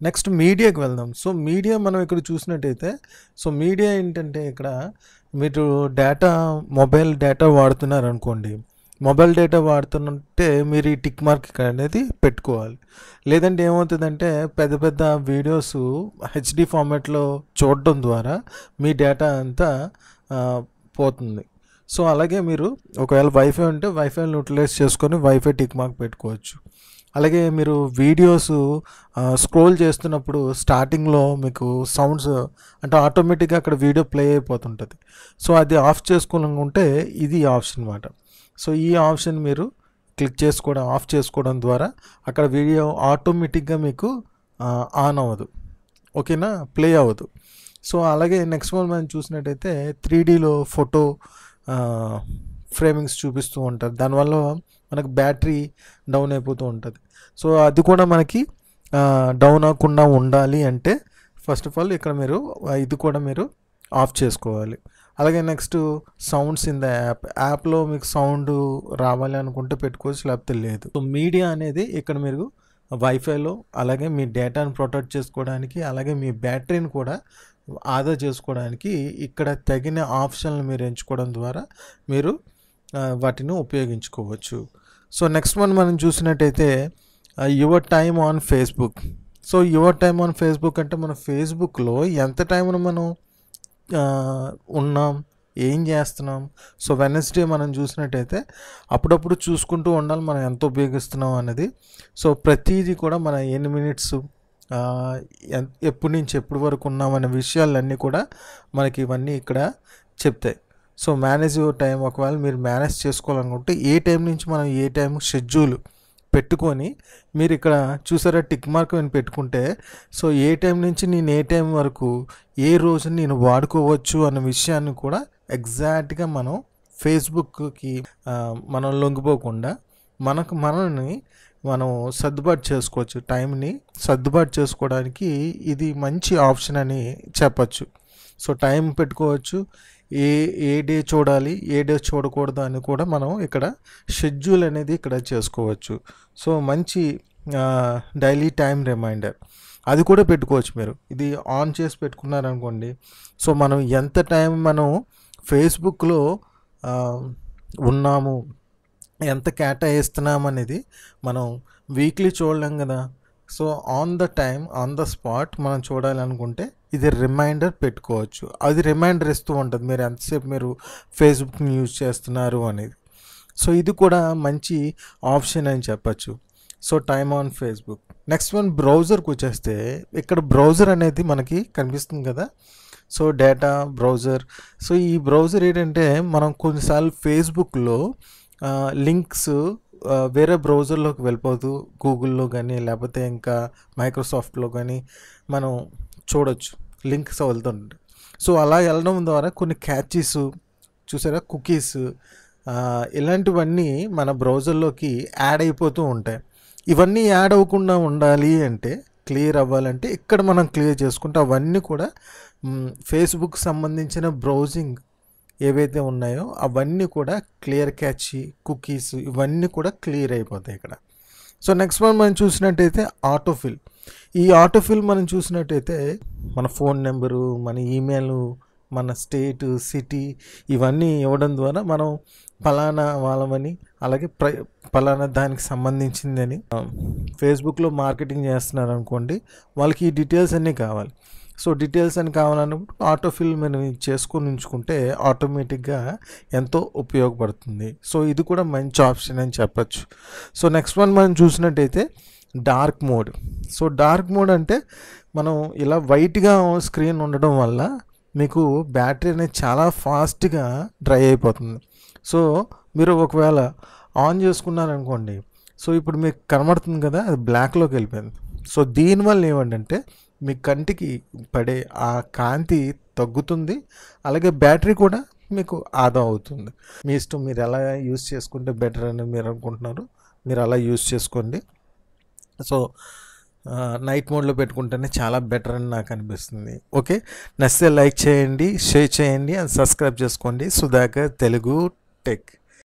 next మీడియాకి వెళ్దాం so media మనం ఇక్కడ చూసినట్టయితే సో మీడియా ఏంటంటే ఇక్కడ మీరు డేటా మొబైల్ డేటా వాడుతున్నారు అనుకోండి మొబైల్ డేటా వాడుతుంటే మీరు ఈ టిక్ మార్క్ ఇక్కడ అనేది పెట్టుకోవాలి లేదంటే ఏమవుతుందంటే పెద్ద పెద్ద వీడియోస్ హెచ్డి ఫార్మాట్లో చూడడం ద్వారా మీ డేటా అంతా ఆ, పోతుంది సో అలాగే మీరు ఒకవేళ వైఫై ఉంటే వైఫైని యూటిలైజ్ చేసుకొని వైఫై టిక్ మార్క్ పెట్టుకోవచ్చు అలాగే మీరు వీడియోస్ స్క్రోల్ చేస్తున్నప్పుడు స్టార్టింగ్లో మీకు సౌండ్స్ అంటే ఆటోమేటిక్గా అక్కడ వీడియో ప్లే అయిపోతుంటుంది సో అది ఆఫ్ చేసుకోవాలనుకుంటే ఇది ఆప్షన్ అనమాట సో ఈ ఆప్షన్ మీరు క్లిక్ చేసుకోవడం ఆఫ్ చేసుకోవడం ద్వారా అక్కడ వీడియో ఆటోమేటిక్గా మీకు ఆన్ అవ్వదు ఓకేనా ప్లే అవ్వదు సో అలాగే నెక్స్ట్ వన్ మనం చూసినట్టయితే త్రీ డీలో ఫోటో ఫ్రేమింగ్స్ చూపిస్తూ ఉంటారు దానివల్ల మనకు బ్యాటరీ డౌన్ అయిపోతూ ఉంటుంది సో అది కూడా మనకి డౌన్ అవ్వకుండా ఉండాలి అంటే ఫస్ట్ ఆఫ్ ఆల్ ఇక్కడ మీరు ఆ, ఇది కూడా మీరు ఆఫ్ చేసుకోవాలి అలాగే next sounds in the app యాప్లో మీకు సౌండ్ రావాలి అనుకుంటే పెట్టుకోవచ్చు లేకపోతే లేదు సో మీడియా అనేది ఇక్కడ మీరు వైఫైలో అలాగే మీ డేటాను ప్రొటెక్ట్ చేసుకోవడానికి అలాగే మీ బ్యాటరీని కూడా ఆదా చేసుకోవడానికి ఇక్కడ తగిన ఆప్షన్లు మీరు ఎంచుకోవడం ద్వారా మీరు ఆ, వాటిని ఉపయోగించుకోవచ్చు సో నెక్స్ట్ వన్ మనం చూసినట్టయితే your time on Facebook so your time on Facebook అంటే మన ఫేస్బుక్లో ఎంత టైంను మనం ఆ, ఉన్నాం ఏం చేస్తున్నాం సో వెనస్డే మనం చూసినట్టయితే అప్పుడప్పుడు చూసుకుంటూ ఉండాలి మనం ఎంత ఉపయోగిస్తున్నాం అనేది సో ప్రతిదీ కూడా మన ఎన్ని మినిట్స్ ఎప్పటి నుంచి ఎప్పటి వరకు ఉన్నాం అనే విషయాలన్నీ కూడా మనకి ఇవన్నీ ఇక్కడ చెప్తాయి సో మేనేజ్ యువర్ టైం ఒకవేళ మీరు మేనేజ్ చేసుకోవాలనుకుంటే ఏ టైం నుంచి మనం ఏ టైం షెడ్యూల్ పెట్టుకొని మీరు ఇక్కడ చూసారా టిక్ మార్క్ అని పెట్టుకుంటే సో ఏ టైం నుంచి నేను ఏ టైం వరకు ఏ రోజు నేను వాడుకోవచ్చు అన్న విషయాన్ని కూడా ఎగ్జాక్ట్గా మనం ఫేస్బుక్కి ఆ, మనం లొంగిపోకుండా మనకు మనల్ని మనం సర్దుబాటు చేసుకోవచ్చు టైంని సర్దుబాటు చేసుకోవడానికి ఇది మంచి ఆప్షన్ అని చెప్పచ్చు సో టైం పెట్టుకోవచ్చు ఏ ఏ డే చూడాలి ఏ డే చూడకూడదు అని కూడా మనం ఇక్కడ షెడ్యూల్ అనేది ఇక్కడ చేసుకోవచ్చు సో మంచి డైలీ టైం రిమైండర్ అది కూడా పెట్టుకోవచ్చు మీరు ఇది ఆన్ చేసి పెట్టుకున్నారనుకోండి సో మనం ఎంత టైం మనం ఫేస్బుక్లో ఆ, ఉన్నాము ఎంత కేటాయిస్తున్నాం అనేది మనం వీక్లీ చూడలేం కదా so on the time on the spot మనం చూడాలనుకుంటే ఇది రిమైండర్ పెట్టుకోవచ్చు అది రిమైండర్ ఇస్తూ ఉంటుంది మీరు ఎంతసేపు మీరు ఫేస్బుక్ని యూజ్ చేస్తున్నారు అనేది సో ఇది కూడా మంచి ఆప్షన్ అని చెప్పచ్చు so time on Facebook next one బ్రౌజర్కి వచ్చేస్తే ఇక్కడ బ్రౌజర్ అనేది మనకి కనిపిస్తుంది కదా సో డేటా బ్రౌజర్ సో ఈ బ్రౌజర్ ఏంటంటే మనం కొన్నిసార్లు ఫేస్బుక్లో లింక్స్ వేరే బ్రౌజర్లోకి వెళ్ళిపోతూ గూగుల్లో కానీ లేకపోతే ఇంకా మైక్రోసాఫ్ట్లో కానీ మనం చూడొచ్చు లింక్స్ వెళ్తుంటాయి సో అలా వెళ్ళడం ద్వారా కొన్ని క్యాచెస్ చూసారా కుకీస్ ఇలాంటివన్నీ మన బ్రౌజర్లోకి యాడ్ అయిపోతూ ఉంటాయి ఇవన్నీ యాడ్ అవ్వకుండా ఉండాలి అంటే క్లియర్ అవ్వాలంటే ఇక్కడ మనం క్లియర్ చేసుకుంటే అవన్నీ కూడా ఫేస్బుక్ సంబంధించిన బ్రౌజింగ్ ఏవైతే ఉన్నాయో అవన్నీ కూడా క్లియర్ క్యాచ్ కుకీస్ ఇవన్నీ కూడా క్లియర్ అయిపోతాయి ఇక్కడ సో నెక్స్ట్ వన్ మనం చూసినట్టయితే ఆటోఫిల్ ఈ ఆటోఫిల్ మనం చూసినట్టయితే మన ఫోన్ నెంబరు మన ఈమెయిల్ మన స్టేట్ సిటీ ఇవన్నీ ఇవ్వడం ద్వారా మనం ఫలానా వాళ్ళమని అలాగే ప్ర ఫలానా దానికి సంబంధించిందని ఫేస్బుక్లో మార్కెటింగ్ చేస్తున్నారు అనుకోండి వాళ్ళకి ఈ డీటెయిల్స్ అన్నీ కావాలి సో డీటెయిల్స్ అని కావాలన్నప్పుడు ఆటోఫిల్ మనం చేసుకొని ఉంచుకుంటే ఆటోమేటిక్గా ఎంతో ఉపయోగపడుతుంది సో ఇది కూడా మంచి ఆప్షన్ అని చెప్పచ్చు సో నెక్స్ట్ వన్ మనం చూసినట్టయితే dark mode so dark mode అంటే మనం ఇలా వైట్గా స్క్రీన్ ఉండడం వల్ల మీకు బ్యాటరీ అనేది చాలా ఫాస్ట్గా డ్రై అయిపోతుంది సో మీరు ఒకవేళ ఆన్ చేసుకున్నారనుకోండి సో ఇప్పుడు మీకు కనబడుతుంది కదా అది బ్లాక్లోకి వెళ్ళిపోయింది సో దీనివల్ల ఏమంటే మీ కంటికి పడే ఆ కాంతి తగ్గుతుంది అలాగే బ్యాటరీ కూడా మీకు ఆదా అవుతుంది మీ ఇష్టం మీరు ఎలా యూస్ చేసుకుంటే బెటర్ అని మీరు అనుకుంటున్నారు మీరు అలా యూస్ చేసుకోండి సో నైట్ మోడ్లో పెట్టుకుంటేనే చాలా బెటర్ అని నాకు అనిపిస్తుంది ఓకే నచ్చితే లైక్ చేయండి షేర్ చేయండి అండ్ సబ్స్క్రైబ్ చేసుకోండి సుధాకర్ తెలుగు టెక్